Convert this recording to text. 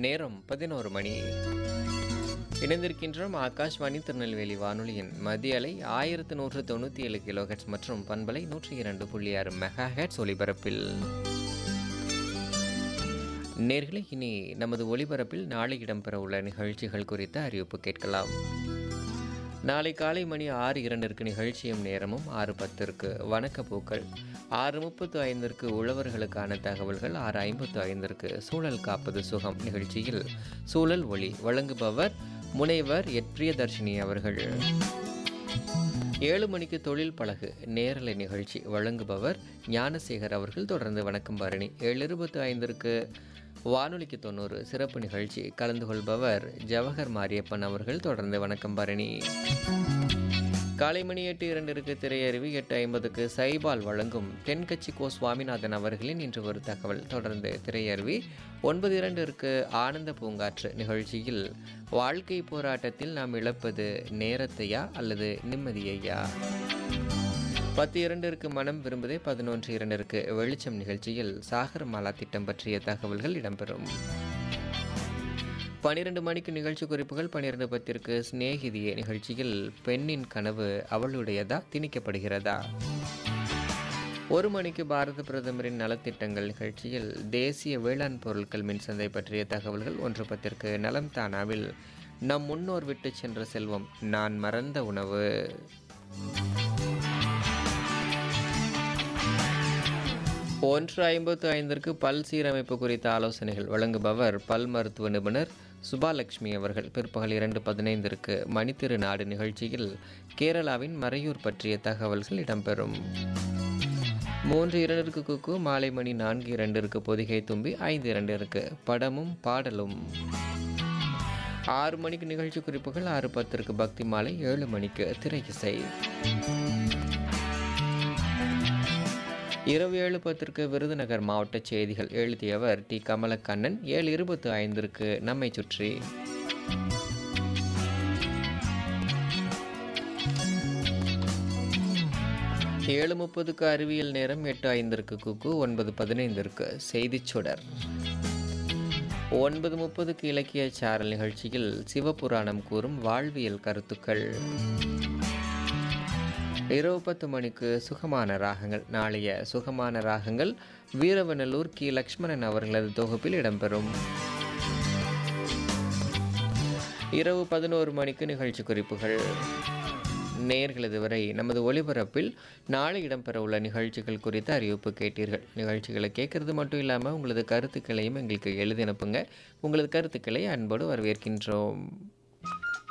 நேரம் பதினோரு மணி இணைந்திருக்கின்றோம் ஆகாஷ்வாணி திருநெல்வேலி வானொலியின் மத்திய அலை ஆயிரத்து நூற்று தொண்ணூற்றி ஏழு கிலோஹெட்ஸ் மற்றும் பண்பலை நூற்றி இரண்டு புள்ளி ஆறு மெகா ஹெட்ஸ் ஒலிபரப்பில் நேர்களை இனி நமது ஒலிபரப்பில் நாளை இடம்பெற உள்ள நிகழ்ச்சிகள் குறித்த அறிவிப்பு கேட்கலாம் நாளை காலை மணி ஆறு இரண்டிற்கு நிகழ்ச்சியும் நேரமும் ஆறு பத்திற்கு வணக்க பூக்கள் ஆறு முப்பத்து ஐந்திற்கு உழவர்களுக்கான தகவல்கள் ஆறு ஐம்பத்து ஐந்திற்கு சூழல் காப்பது சுகம் நிகழ்ச்சியில் சூழல் ஒளி வழங்குபவர் முனைவர் எட் பிரியதர்ஷினி அவர்கள் ஏழு மணிக்கு தொழில் பழகு நேரலை நிகழ்ச்சி வழங்குபவர் ஞானசேகர் அவர்கள் தொடர்ந்து வணக்கம் பரணி ஏழு இருபத்து ஐந்திற்கு வானொலிக்கு தொண்ணூறு சிறப்பு நிகழ்ச்சி கலந்து கொள்பவர் ஜவஹர் மாரியப்பன் அவர்கள் தொடர்ந்து வணக்கம் பரணி காலை மணி எட்டு இரண்டிற்கு திரையறிவி எட்டு ஐம்பதுக்கு சைபால் வழங்கும் தென்கட்சி கோ சுவாமிநாதன் அவர்களின் இன்று ஒரு தகவல் தொடர்ந்து திரையறிவி ஒன்பது இரண்டிற்கு ஆனந்த பூங்காற்று நிகழ்ச்சியில் வாழ்க்கை போராட்டத்தில் நாம் இழப்பது நேரத்தையா அல்லது நிம்மதியையா பத்து இரண்டிற்கு மனம் விரும்புதே பதினொன்று இரண்டிற்கு வெளிச்சம் நிகழ்ச்சியில் சாகர் மாலா திட்டம் பற்றிய தகவல்கள் இடம்பெறும் பனிரெண்டு மணிக்கு நிகழ்ச்சி குறிப்புகள் பனிரெண்டு பத்திற்கு சிநேகிதியே நிகழ்ச்சியில் பெண்ணின் கனவு அவளுடையதா திணிக்கப்படுகிறதா ஒரு மணிக்கு பாரத பிரதமரின் நலத்திட்டங்கள் நிகழ்ச்சியில் தேசிய வேளாண் பொருட்கள் மின்சந்தை பற்றிய தகவல்கள் ஒன்று பத்திற்கு நலம் தானாவில் நம் முன்னோர் விட்டு சென்ற செல்வம் நான் மறந்த உணவு ஒன்று ஐம்பத்து ஐந்திற்கு பல் சீரமைப்பு குறித்த ஆலோசனைகள் வழங்குபவர் பல் மருத்துவ நிபுணர் சுபாலட்சுமி அவர்கள் பிற்பகல் இரண்டு பதினைந்திற்கு மணித்திரு நாடு நிகழ்ச்சியில் கேரளாவின் மறையூர் பற்றிய தகவல்கள் இடம்பெறும் மூன்று இரண்டிற்கு குக்கு மாலை மணி நான்கு இரண்டிற்கு பொதிகை தும்பி ஐந்து இரண்டிற்கு படமும் பாடலும் ஆறு மணிக்கு நிகழ்ச்சி குறிப்புகள் ஆறு பத்திற்கு பக்தி மாலை ஏழு மணிக்கு திரை இசை இரவு ஏழு பத்திற்கு விருதுநகர் மாவட்ட செய்திகள் எழுதியவர் டி கமலக்கண்ணன் ஏழு இருபத்து ஐந்திற்கு நம்மை சுற்றி ஏழு முப்பதுக்கு அறிவியல் நேரம் எட்டு ஐந்திற்கு குக்கு ஒன்பது பதினைந்திற்கு செய்திச் சுடர் ஒன்பது முப்பதுக்கு இலக்கிய சாரல் நிகழ்ச்சியில் சிவபுராணம் கூறும் வாழ்வியல் கருத்துக்கள் இரவு பத்து மணிக்கு சுகமான ராகங்கள் நாளைய சுகமான ராகங்கள் வீரவநல்லூர் கி லக்ஷ்மணன் அவர்களது தொகுப்பில் இடம்பெறும் இரவு பதினோரு மணிக்கு நிகழ்ச்சி குறிப்புகள் நேர்களது வரை நமது ஒளிபரப்பில் நாளை இடம்பெற உள்ள நிகழ்ச்சிகள் குறித்த அறிவிப்பு கேட்டீர்கள் நிகழ்ச்சிகளை கேட்கறது மட்டும் இல்லாமல் உங்களது கருத்துக்களையும் எங்களுக்கு எழுதி அனுப்புங்க உங்களது கருத்துக்களை அன்போடு வரவேற்கின்றோம்